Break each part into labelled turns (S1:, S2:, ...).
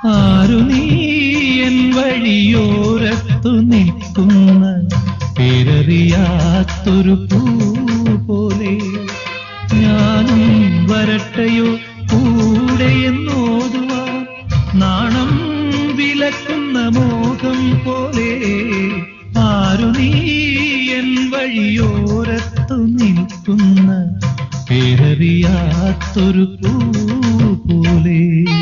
S1: ആരു നീ എൻ വഴിയോരത്തു നിൽക്കുന്ന പേരറിയാത്തൊരു പൂ പോലെ ഞാനും വരട്ടയോ കൂടെ എന്നോതുവാൻ നാണം വിലക്കുന്ന മോഹം പോലെ ആരു നീ എൻ വഴിയോരത്തു നിൽക്കുന്ന പേരറിയാത്തൊരു പൂ പോലെ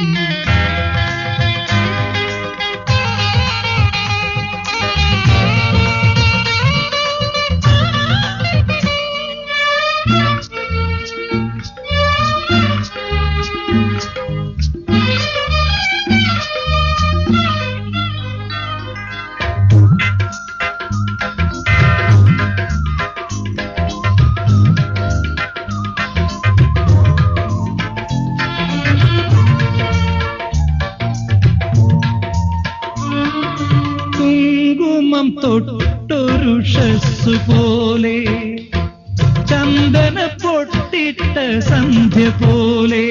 S1: കുങ്കുമം തൊട്ടൊരു ഷസ്സു പോലെ ചന്ദന പൊട്ടിട്ട സന്ധ്യ പോലെ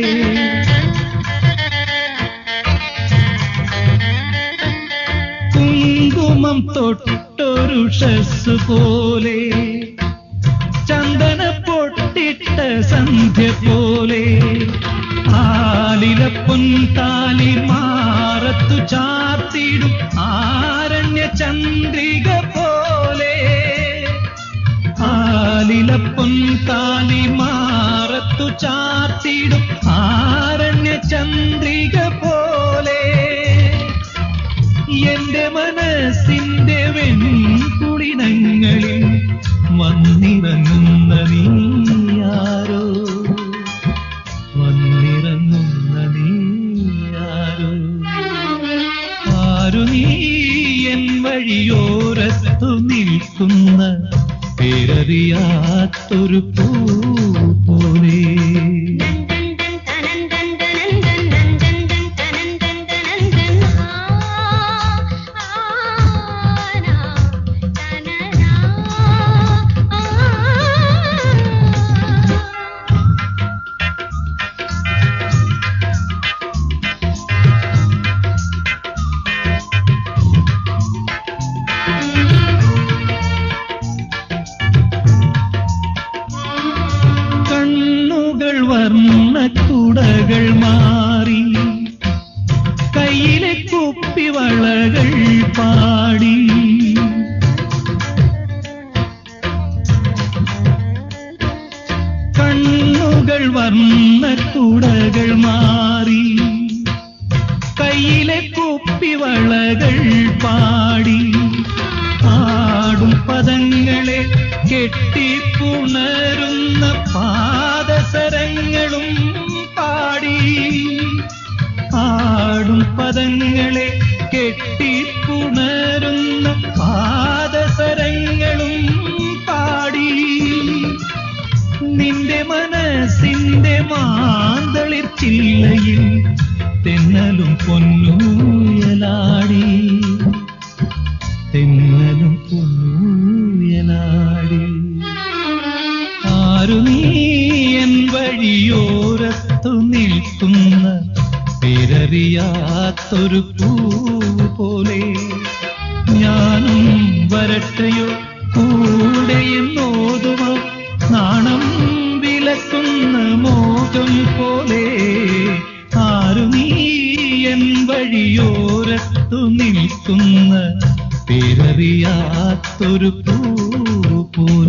S1: കുങ്കുമം തൊട്ടൊരു ഷസ്സു പോലെ ചന്ദന പൊട്ടിട്ട സന്ധ്യ പോലെ ആലില പൊൻതാലി മാറത്തു ചാർത്തിടും ആരണ്യ ചന്ദ്രിക പോലെ ആലില പൊൻതാലി മാറത്തു ചാർത്തിടും ആരണ്യ ചന്ദ്രിക പോലെ എന്റെ മനസ്സിന്റെ വെൺകുളിനങ്ങളിൽ വന്നിറങ്ങുന്ന നീയാരോ വന്നിറങ്ങുന്ന നീയാരോ ആരു നീ എൻ വഴിയോരത്തു നിൽക്കുന്ന പേരറിയാത്തൊരു പൂ പോലെ കണ്ണുകൾ വർണ്ണക്കുടകൾ മാറി കയ്യിലെ കുപ്പിവളകൾ പാടി കണ്ണുകൾ വർണ്ണക്കുടകൾ മാറി കയ്യിലെ കുപ്പിവളകൾ പാടി പാടും പദങ്ങളെ കെട്ടിപ്പുണരുന്ന പാദസരങ്ങളും പാടി ആടും പദങ്ങളെ കെട്ടിപ്പുണരുന്ന പാദസരങ്ങളും പാടി നിന്റെ മനസ്സിന്റെ മാന്തളിർ ചില്ലയിൽ തെന്നലും പൊന്നൂയലാടി തെന്നലും പൊന്നൂയലാടി ആരു നീ എൻ വഴിയോരത്തു നിൽക്കുന്ന പേരറിയാത്തൊരു പൂ പോലെ ഞാനും വരട്ടയോ കൂടെ എന്നോതുമോ നാണം വിലക്കുന്ന മോഹം പോലെ ആരു നീ എൻ വഴിയോരത്തു നിൽക്കുന്ന പേരറിയാത്തൊരു പൂ പോലെ